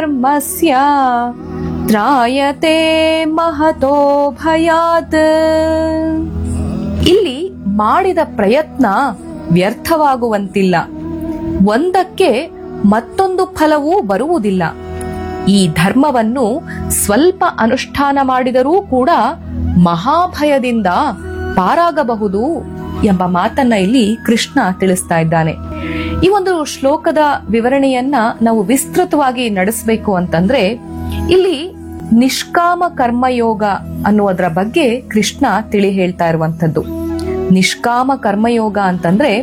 ಧರ್ಮಸ್ಯ ತ್ರಾಯತೆ ಮಹತೋ ಭಯಾತ್ ಇಲ್ಲಿ ಮಾಡಿದ ಪ್ರಯತ್ನ ವ್ಯರ್ಥವಾಗುವಂತಿಲ್ಲ ಒಂದಕ್ಕೆ ಮತ್ತೊಂದು ಫಲವೂ ಬರುವುದಿಲ್ಲ ಈ ಧರ್ಮವನ್ನು ಸ್ವಲ್ಪ ಅನುಷ್ಠಾನ ಮಾಡಿದರೂ ಕೂಡ ಮಹಾಭಯದಿಂದ ಪಾರಾಗಬಹುದು ಎಂಬ ಮಾತನ್ನ ಇಲ್ಲಿ ಕೃಷ್ಣ ತಿಳಿಸ್ತಾ ಇದ್ದಾನೆ ಈ ಒಂದು ಶ್ಲೋಕದ ವಿವರಣೆಯನ್ನ ನಾವು ವಿಸ್ತೃತವಾಗಿ ನಡೆಸಬೇಕು ಅಂತಂದ್ರೆ ಇಲ್ಲಿ ನಿಷ್ಕಾಮ ಕರ್ಮಯೋಗ ಅನ್ನುವುದರ ಬಗ್ಗೆ ಕೃಷ್ಣ ತಿಳಿ ಹೇಳ್ತಾ ಇರುವಂತದ್ದು ನಿಷ್ಕಾಮ ಕರ್ಮಯೋಗ ಅಂತಂದ್ರೆ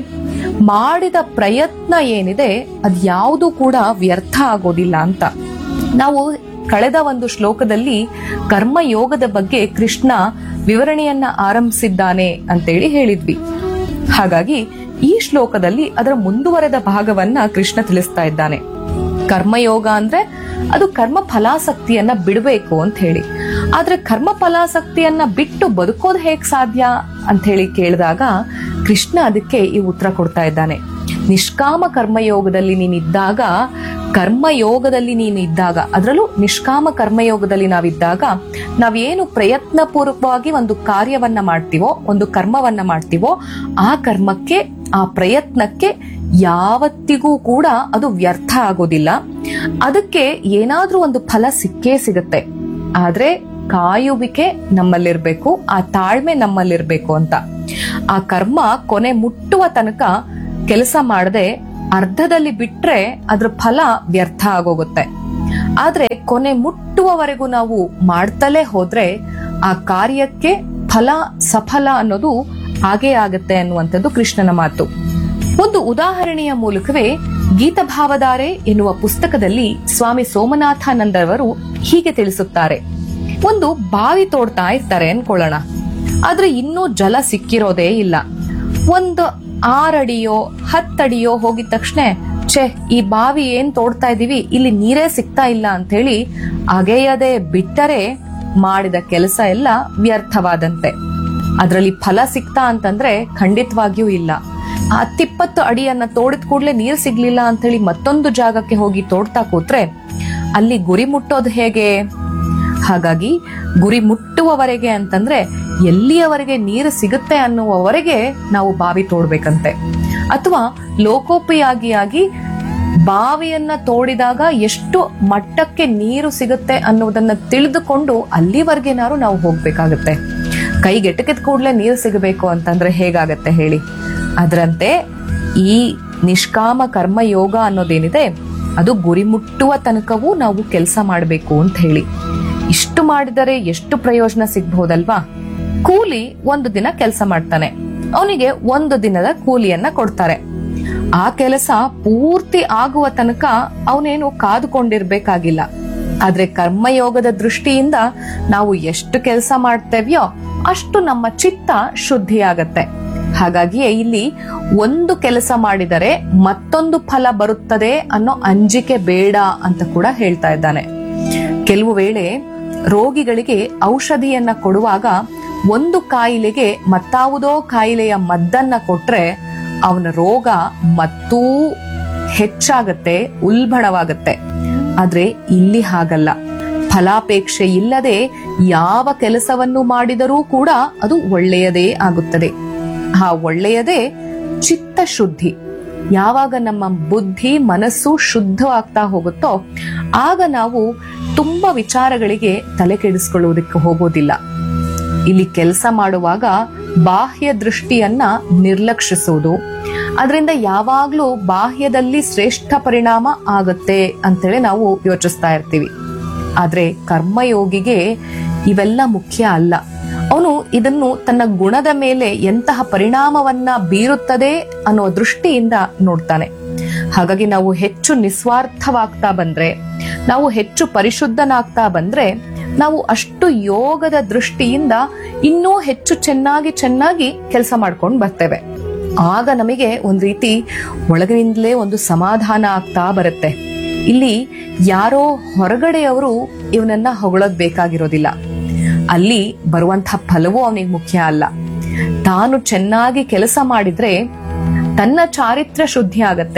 ಮಾಡಿದ ಪ್ರಯತ್ನ ಏನಿದೆ ಅದ್ಯಾವುದು ಕೂಡ ವ್ಯರ್ಥ ಆಗೋದಿಲ್ಲ ಅಂತ ನಾವು ಕಳೆದ ಒಂದು ಶ್ಲೋಕದಲ್ಲಿ ಕರ್ಮಯೋಗದ ಬಗ್ಗೆ ಕೃಷ್ಣ ವಿವರಣೆಯನ್ನ ಆರಂಭಿಸಿದ್ದಾನೆ ಅಂತೇಳಿ ಹೇಳಿದ್ವಿ ಹಾಗಾಗಿ ಈ ಶ್ಲೋಕದಲ್ಲಿ ಅದರ ಮುಂದುವರೆದ ಭಾಗವನ್ನ ಕೃಷ್ಣ ತಿಳಿಸ್ತಾ ಇದ್ದಾನೆ ಕರ್ಮಯೋಗ ಅಂದ್ರೆ ಅದು ಕರ್ಮ ಫಲಾಸಕ್ತಿಯನ್ನ ಬಿಡಬೇಕು ಅಂತ ಹೇಳಿ ಆದ್ರೆ ಕರ್ಮ ಫಲಾಸಕ್ತಿಯನ್ನ ಬಿಟ್ಟು ಬದುಕೋದು ಹೇಗ್ ಸಾಧ್ಯ ಅಂತ ಹೇಳಿ ಕೇಳಿದಾಗ ಕೃಷ್ಣ ಅದಕ್ಕೆ ಈ ಉತ್ತರ ಕೊಡ್ತಾ ಇದ್ದಾನೆ ನಿಷ್ಕಾಮ ಕರ್ಮಯೋಗದಲ್ಲಿ ನೀನಿದ್ದಾಗ ಕರ್ಮಯೋಗದಲ್ಲಿ ನೀನು ಇದ್ದಾಗ ಅದರಲ್ಲೂ ನಿಷ್ಕಾಮ ಕರ್ಮಯೋಗದಲ್ಲಿ ನಾವಿದ್ದಾಗ ನಾವೇನು ಪ್ರಯತ್ನ ಪೂರ್ವಕವಾಗಿ ಒಂದು ಕಾರ್ಯವನ್ನ ಮಾಡ್ತೀವೋ ಒಂದು ಕರ್ಮವನ್ನ ಮಾಡ್ತೀವೋ ಆ ಕರ್ಮಕ್ಕೆ ಆ ಪ್ರಯತ್ನಕ್ಕೆ ಯಾವತ್ತಿಗೂ ಕೂಡ ಅದು ವ್ಯರ್ಥ ಆಗೋದಿಲ್ಲ ಅದಕ್ಕೆ ಏನಾದ್ರೂ ಒಂದು ಫಲ ಸಿಕ್ಕೇ ಸಿಗುತ್ತೆ ಆದ್ರೆ ಕಾಯುವಿಕೆ ನಮ್ಮಲ್ಲಿರ್ಬೇಕು ಆ ತಾಳ್ಮೆ ನಮ್ಮಲ್ಲಿರ್ಬೇಕು ಅಂತ ಆ ಕರ್ಮ ಕೊನೆ ಮುಟ್ಟುವ ತನಕ ಕೆಲಸ ಮಾಡದೆ ಅರ್ಧದಲ್ಲಿ ಬಿಟ್ರೆ ಅದ್ರ ಫಲ ವ್ಯರ್ಥ ಆಗೋಗುತ್ತೆ ಆದ್ರೆ ಕೊನೆ ಮುಟ್ಟುವವರೆಗೂ ನಾವು ಮಾಡ್ತಲೇ ಹೋದ್ರೆ ಆ ಕಾರ್ಯಕ್ಕೆ ಫಲ ಸಫಲ ಅನ್ನೋದು ಹಾಗೇ ಆಗತ್ತೆ ಅನ್ನುವಂಥದ್ದು ಕೃಷ್ಣನ ಮಾತು ಒಂದು ಉದಾಹರಣೆಯ ಮೂಲಕವೇ ಗೀತಭಾವಧಾರೆ ಎನ್ನುವ ಪುಸ್ತಕದಲ್ಲಿ ಸ್ವಾಮಿ ಸೋಮನಾಥಾನಂದರವರು ಹೀಗೆ ತಿಳಿಸುತ್ತಾರೆ ಒಂದು ಬಾವಿ ತೋಡ್ತಾ ಇರ್ತಾರೆ ಅನ್ಕೊಳ್ಳೋಣ ಆದ್ರೆ ಇನ್ನೂ ಜಲ ಸಿಕ್ಕಿರೋದೇ ಇಲ್ಲ ಒಂದು ಆರಡಿಯೋ ಹತ್ತಡಿಯೋ ಹೋಗಿದ ತಕ್ಷಣ ಛೆ ಈ ಬಾವಿ ಏನ್ ತೋಡ್ತಾ ಇದೀವಿ ಇಲ್ಲಿ ನೀರೇ ಸಿಗ್ತಾ ಇಲ್ಲ ಅಂತ ಹೇಳಿ ಅಗೆಯದೆ ಬಿಟ್ಟರೆ ಮಾಡಿದ ಕೆಲಸ ಎಲ್ಲ ವ್ಯರ್ಥವಾದಂತೆ ಅದರಲ್ಲಿ ಫಲ ಸಿಗ್ತಾ ಅಂತಂದ್ರೆ ಖಂಡಿತವಾಗಿಯೂ ಇಲ್ಲ ಆ ಹತ್ತಿಪ್ಪತ್ತು ಅಡಿಯನ್ನ ತೋಡಿದ ಕೂಡಲೇ ನೀರು ಸಿಗ್ಲಿಲ್ಲ ಅಂತ ಹೇಳಿ ಮತ್ತೊಂದು ಜಾಗಕ್ಕೆ ಹೋಗಿ ತೋಡ್ತಾ ಕೂತ್ರೆ ಅಲ್ಲಿ ಗುರಿ ಮುಟ್ಟೋದು ಹೇಗೆ ಹಾಗಾಗಿ ಗುರಿ ಮುಟ್ಟುವವರೆಗೆ ಅಂತಂದ್ರೆ ಎಲ್ಲಿಯವರೆಗೆ ನೀರು ಸಿಗುತ್ತೆ ಅನ್ನುವವರೆಗೆ ನಾವು ಬಾವಿ ತೋಡ್ಬೇಕಂತೆ ಅಥವಾ ಲೋಕೋಪಯೋಗಿಯಾಗಿ ಬಾವಿಯನ್ನ ತೋಡಿದಾಗ ಎಷ್ಟು ಮಟ್ಟಕ್ಕೆ ನೀರು ಸಿಗುತ್ತೆ ಅನ್ನೋದನ್ನ ತಿಳಿದುಕೊಂಡು ಅಲ್ಲಿವರೆಗೆನಾರು ನಾವು ಹೋಗ್ಬೇಕಾಗತ್ತೆ ಕೈಗೆಟಕಿದ ಕೂಡಲೇ ನೀರು ಸಿಗಬೇಕು ಅಂತಂದ್ರೆ ಹೇಗಾಗತ್ತೆ ಹೇಳಿ ಅದರಂತೆ ಈ ನಿಷ್ಕಾಮ ಕರ್ಮ ಯೋಗ ಅನ್ನೋದೇನಿದೆ ಅದು ಗುರಿ ಮುಟ್ಟುವ ತನಕವೂ ನಾವು ಕೆಲಸ ಮಾಡಬೇಕು ಅಂತ ಹೇಳಿ ಇಷ್ಟು ಮಾಡಿದರೆ ಎಷ್ಟು ಪ್ರಯೋಜನ ಸಿಗ್ಬಹುದಲ್ವಾ ಕೂಲಿ ಒಂದು ದಿನ ಕೆಲಸ ಮಾಡ್ತಾನೆ ಅವನಿಗೆ ಒಂದು ದಿನದ ಕೂಲಿಯನ್ನ ಕೊಡ್ತಾರೆ ಆ ಕೆಲಸ ಪೂರ್ತಿ ಆಗುವ ತನಕ ಅವನೇನು ಕಾದುಕೊಂಡಿರ್ಬೇಕಾಗಿಲ್ಲ ಆದ್ರೆ ಕರ್ಮಯೋಗದ ದೃಷ್ಟಿಯಿಂದ ನಾವು ಎಷ್ಟು ಕೆಲಸ ಮಾಡ್ತೇವ್ಯೋ ಅಷ್ಟು ನಮ್ಮ ಚಿತ್ತ ಶುದ್ಧಿಯಾಗತ್ತೆ ಹಾಗಾಗಿಯೇ ಇಲ್ಲಿ ಒಂದು ಕೆಲಸ ಮಾಡಿದರೆ ಮತ್ತೊಂದು ಫಲ ಬರುತ್ತದೆ ಅನ್ನೋ ಅಂಜಿಕೆ ಬೇಡ ಅಂತ ಕೂಡ ಹೇಳ್ತಾ ಇದ್ದಾನೆ ಕೆಲವು ವೇಳೆ ರೋಗಿಗಳಿಗೆ ಔಷಧಿಯನ್ನ ಕೊಡುವಾಗ ಒಂದು ಕಾಯಿಲೆಗೆ ಮತ್ತಾವುದೋ ಕಾಯಿಲೆಯ ಮದ್ದನ್ನ ಕೊಟ್ರೆ ಅವನ ರೋಗ ಮತ್ತೂ ಹೆಚ್ಚಾಗತ್ತೆ ಉಲ್ಬಣವಾಗತ್ತೆ ಆದ್ರೆ ಇಲ್ಲಿ ಹಾಗಲ್ಲ ಫಲಾಪೇಕ್ಷೆ ಇಲ್ಲದೆ ಯಾವ ಕೆಲಸವನ್ನು ಮಾಡಿದರೂ ಕೂಡ ಅದು ಒಳ್ಳೆಯದೇ ಆಗುತ್ತದೆ ಆ ಒಳ್ಳೆಯದೇ ಚಿತ್ತ ಶುದ್ಧಿ ಯಾವಾಗ ನಮ್ಮ ಬುದ್ಧಿ ಮನಸ್ಸು ಶುದ್ಧವಾಗ್ತಾ ಹೋಗುತ್ತೋ ಆಗ ನಾವು ತುಂಬಾ ವಿಚಾರಗಳಿಗೆ ತಲೆ ಕೆಡಿಸ್ಕೊಳ್ಳುವುದಕ್ಕೆ ಹೋಗೋದಿಲ್ಲ ಇಲ್ಲಿ ಕೆಲಸ ಮಾಡುವಾಗ ಬಾಹ್ಯ ದೃಷ್ಟಿಯನ್ನ ನಿರ್ಲಕ್ಷಿಸುವುದು ಅದರಿಂದ ಯಾವಾಗ್ಲೂ ಬಾಹ್ಯದಲ್ಲಿ ಶ್ರೇಷ್ಠ ಪರಿಣಾಮ ಆಗುತ್ತೆ ಅಂತೇಳಿ ನಾವು ಯೋಚಿಸ್ತಾ ಇರ್ತೀವಿ ಆದ್ರೆ ಕರ್ಮಯೋಗಿಗೆ ಇವೆಲ್ಲ ಮುಖ್ಯ ಅಲ್ಲ ಅವನು ಇದನ್ನು ತನ್ನ ಗುಣದ ಮೇಲೆ ಎಂತಹ ಪರಿಣಾಮವನ್ನ ಬೀರುತ್ತದೆ ಅನ್ನೋ ದೃಷ್ಟಿಯಿಂದ ನೋಡ್ತಾನೆ ಹಾಗಾಗಿ ನಾವು ಹೆಚ್ಚು ನಿಸ್ವಾರ್ಥವಾಗ್ತಾ ಬಂದ್ರೆ ನಾವು ಹೆಚ್ಚು ಪರಿಶುದ್ಧನಾಗ್ತಾ ಬಂದ್ರೆ ನಾವು ಅಷ್ಟು ಯೋಗದ ದೃಷ್ಟಿಯಿಂದ ಇನ್ನೂ ಹೆಚ್ಚು ಚೆನ್ನಾಗಿ ಚೆನ್ನಾಗಿ ಕೆಲಸ ಮಾಡ್ಕೊಂಡು ಬರ್ತೇವೆ ಆಗ ನಮಗೆ ಒಂದ್ ರೀತಿ ಒಳಗಿನಿಂದಲೇ ಒಂದು ಸಮಾಧಾನ ಆಗ್ತಾ ಬರುತ್ತೆ ಇಲ್ಲಿ ಯಾರೋ ಹೊರಗಡೆಯವರು ಇವನನ್ನ ಹೊಗಳೋದ್ ಬೇಕಾಗಿರೋದಿಲ್ಲ ಅಲ್ಲಿ ಬರುವಂತಹ ಫಲವೂ ಅವನಿಗೆ ಮುಖ್ಯ ಅಲ್ಲ ತಾನು ಚೆನ್ನಾಗಿ ಕೆಲಸ ಮಾಡಿದ್ರೆ ತನ್ನ ಚಾರಿತ್ರ್ಯ ಶುದ್ಧಿ ಆಗತ್ತೆ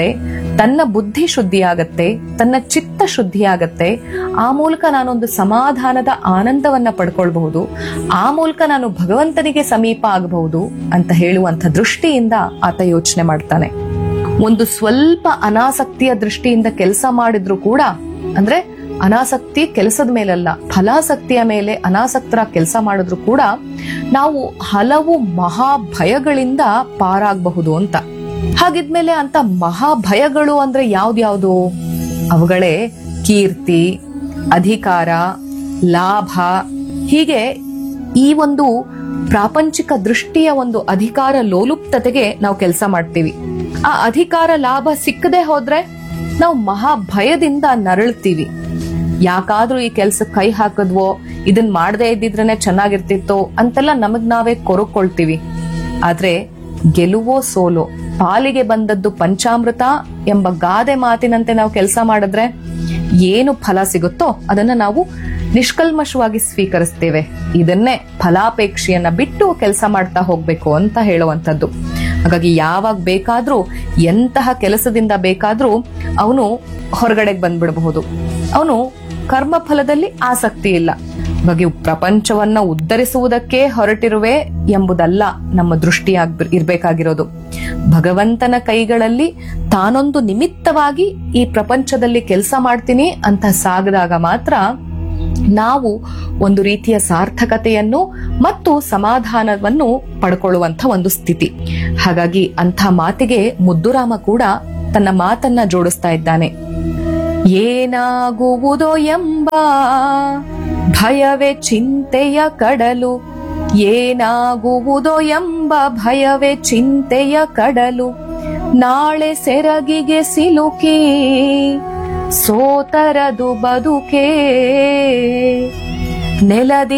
ತನ್ನ ಬುದ್ಧಿ ಶುದ್ಧಿಯಾಗತ್ತೆ ತನ್ನ ಚಿತ್ತ ಶುದ್ಧಿಯಾಗತ್ತೆ ಆ ಮೂಲಕ ನಾನೊಂದು ಸಮಾಧಾನದ ಆನಂದವನ್ನ ಪಡ್ಕೊಳ್ಬಹುದು ಆ ಮೂಲಕ ನಾನು ಭಗವಂತನಿಗೆ ಸಮೀಪ ಆಗಬಹುದು ಅಂತ ಹೇಳುವಂತ ದೃಷ್ಟಿಯಿಂದ ಆತ ಯೋಚನೆ ಮಾಡ್ತಾನೆ ಒಂದು ಸ್ವಲ್ಪ ಅನಾಸಕ್ತಿಯ ದೃಷ್ಟಿಯಿಂದ ಕೆಲಸ ಮಾಡಿದ್ರು ಕೂಡ ಅಂದ್ರೆ ಅನಾಸಕ್ತಿ ಕೆಲಸದ ಮೇಲಲ್ಲ ಫಲಾಸಕ್ತಿಯ ಮೇಲೆ ಅನಾಸಕ್ತರ ಕೆಲಸ ಮಾಡಿದ್ರು ಕೂಡ ನಾವು ಹಲವು ಮಹಾಭಯಗಳಿಂದ ಪಾರಾಗಬಹುದು ಅಂತ ಹಾಗಿದ್ಮೇಲೆ ಅಂತ ಮಹಾಭಯಗಳು ಅಂದ್ರೆ ಯಾವ್ದ್ಯಾವ್ದು ಅವುಗಳೇ ಕೀರ್ತಿ ಅಧಿಕಾರ ಲಾಭ ಹೀಗೆ ಈ ಒಂದು ಪ್ರಾಪಂಚಿಕ ದೃಷ್ಟಿಯ ಒಂದು ಅಧಿಕಾರ ಲೋಲುಪ್ತತೆಗೆ ನಾವು ಕೆಲಸ ಮಾಡ್ತೀವಿ ಆ ಅಧಿಕಾರ ಲಾಭ ಸಿಕ್ಕದೆ ಹೋದ್ರೆ ನಾವು ಮಹಾಭಯದಿಂದ ನರಳ್ತೀವಿ ಯಾಕಾದ್ರೂ ಈ ಕೆಲ್ಸಕ್ಕೆ ಕೈ ಹಾಕಿದ್ವೋ ಇದನ್ ಮಾಡದೇ ಇದ್ದಿದ್ರೇನೆ ಚೆನ್ನಾಗಿರ್ತಿತ್ತೋ ಅಂತೆಲ್ಲ ನಮಗ್ ನಾವೇ ಕೊರಕೊಳ್ತೀವಿ ಆದ್ರೆ ಗೆಲುವೋ ಸೋಲೋ ಪಾಲಿಗೆ ಬಂದದ್ದು ಪಂಚಾಮೃತ ಎಂಬ ಗಾದೆ ಮಾತಿನಂತೆ ನಾವು ಕೆಲಸ ಮಾಡಿದ್ರೆ ಏನು ಫಲ ಸಿಗುತ್ತೋ ಅದನ್ನ ನಾವು ನಿಷ್ಕಲ್ಮಶವಾಗಿ ಸ್ವೀಕರಿಸ್ತೇವೆ ಇದನ್ನೇ ಫಲಾಪೇಕ್ಷೆಯನ್ನ ಬಿಟ್ಟು ಕೆಲಸ ಮಾಡ್ತಾ ಹೋಗ್ಬೇಕು ಅಂತ ಹೇಳುವಂತದ್ದು ಹಾಗಾಗಿ ಯಾವಾಗ ಬೇಕಾದ್ರೂ ಎಂತಹ ಕೆಲಸದಿಂದ ಬೇಕಾದ್ರೂ ಅವನು ಹೊರಗಡೆಗೆ ಬಂದ್ಬಿಡಬಹುದು ಅವನು ಕರ್ಮ ಫಲದಲ್ಲಿ ಆಸಕ್ತಿ ಇಲ್ಲ ಹಾಗಾಗಿ ಪ್ರಪಂಚವನ್ನ ಉದ್ಧರಿಸುವುದಕ್ಕೆ ಹೊರಟಿರುವೆ ಎಂಬುದಲ್ಲ ನಮ್ಮ ದೃಷ್ಟಿಯಾಗ್ ಇರ್ಬೇಕಾಗಿರೋದು ಭಗವಂತನ ಕೈಗಳಲ್ಲಿ ತಾನೊಂದು ನಿಮಿತ್ತವಾಗಿ ಈ ಪ್ರಪಂಚದಲ್ಲಿ ಕೆಲಸ ಮಾಡ್ತೀನಿ ಅಂತ ಸಾಗದಾಗ ಮಾತ್ರ ನಾವು ಒಂದು ರೀತಿಯ ಸಾರ್ಥಕತೆಯನ್ನು ಮತ್ತು ಸಮಾಧಾನವನ್ನು ಪಡ್ಕೊಳ್ಳುವಂತ ಒಂದು ಸ್ಥಿತಿ ಹಾಗಾಗಿ ಅಂಥ ಮಾತಿಗೆ ಮುದ್ದುರಾಮ ಕೂಡ ತನ್ನ ಮಾತನ್ನ ಜೋಡಿಸ್ತಾ ಇದ್ದಾನೆ ಏನಾಗುವುದೋ ಎಂಬ ಭಯವೇ ಚಿಂತೆಯ ಕಡಲು ಏನಾಗುವುದೋ ಎಂಬ ಭಯವೇ ಚಿಂತೆಯ ಕಡಲು ನಾಳೆ ಸೆರಗಿಗೆ ಸಿಲುಕಿ ಸೋತರದು ಬದುಕೇ ನೆಲದಿ